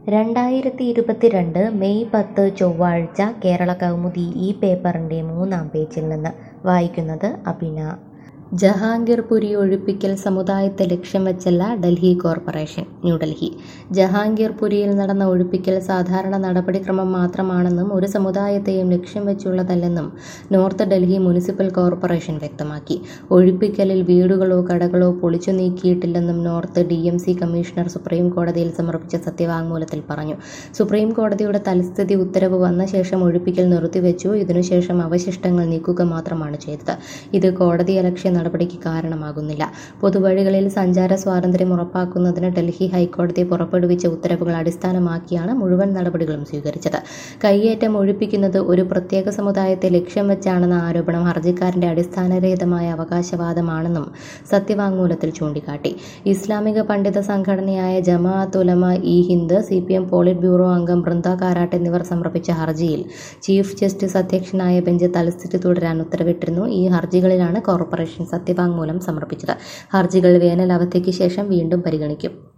രണ്ടായിരത്തി ഇരുപത്തിരണ്ട് മെയ് പത്ത് ചൊവ്വാഴ്ച കേരള കൗമുദി ഈ പേപ്പറിൻ്റെ മൂന്നാം പേജിൽ നിന്ന് വായിക്കുന്നത് അഭിന ജഹാംഗീർപുരി ഒഴിപ്പിക്കൽ സമുദായത്തെ ലക്ഷ്യം വെച്ചല്ല ഡൽഹി കോർപ്പറേഷൻ ന്യൂഡൽഹി ജഹാംഗീർപുരിയിൽ നടന്ന ഒഴിപ്പിക്കൽ സാധാരണ നടപടിക്രമം മാത്രമാണെന്നും ഒരു സമുദായത്തെയും ലക്ഷ്യം വെച്ചുള്ളതല്ലെന്നും നോർത്ത് ഡൽഹി മുനിസിപ്പൽ കോർപ്പറേഷൻ വ്യക്തമാക്കി ഒഴിപ്പിക്കലിൽ വീടുകളോ കടകളോ പൊളിച്ചു നീക്കിയിട്ടില്ലെന്നും north D M C commissioner supreme കോടതിയിൽ സമർപ്പിച്ച സത്യവാങ്മൂലത്തിൽ പറഞ്ഞു സുപ്രീം കോടതിയുടെ തൽസ്ഥിതി ഉത്തരവ് വന്ന ശേഷം ഒഴിപ്പിക്കൽ നിർത്തിവെച്ചു ഇതിനുശേഷം അവശിഷ്ടങ്ങൾ നീക്കുക മാത്രമാണ് ചെയ്തത് ഇത് കോടതിയലക്ഷ്യ നടപടിക്ക് കാരണമാകുന്നില്ല പൊതുവഴികളിൽ സഞ്ചാര സ്വാതന്ത്ര്യം ഉറപ്പാക്കുന്നതിന് ഡൽഹി ഹൈക്കോടതി പുറപ്പെടുവിച്ച ഉത്തരവുകൾ അടിസ്ഥാനമാക്കിയാണ് മുഴുവൻ നടപടികളും സ്വീകരിച്ചത് കയ്യേറ്റം ഒഴിപ്പിക്കുന്നത് ഒരു പ്രത്യേക സമുദായത്തെ ലക്ഷ്യം വെച്ചാണെന്ന ആരോപണം ഹർജിക്കാരന്റെ അടിസ്ഥാനരഹിതമായ അവകാശവാദമാണെന്നും സത്യവാങ്മൂലത്തിൽ ചൂണ്ടിക്കാട്ടി ഇസ്ലാമിക പണ്ഡിത സംഘടനയായ Jamaat Ulama e Hind C P M politburo അംഗം ബൃന്ദ കാരാട്ട് എന്നിവർ സമർപ്പിച്ച ഹർജിയിൽ ചീഫ് ജസ്റ്റിസ് അധ്യക്ഷനായ ബെഞ്ച് തൽസ്ഥിതി തുടരാൻ ഉത്തരവിട്ടിരുന്നു ഈ ഹർജികളിലാണ് കോർപ്പറേഷൻ സത്യവാങ്മൂലം സമർപ്പിച്ചത് ഹർജികൾ വേനൽ അവധിക്ക് ശേഷം വീണ്ടും പരിഗണിക്കും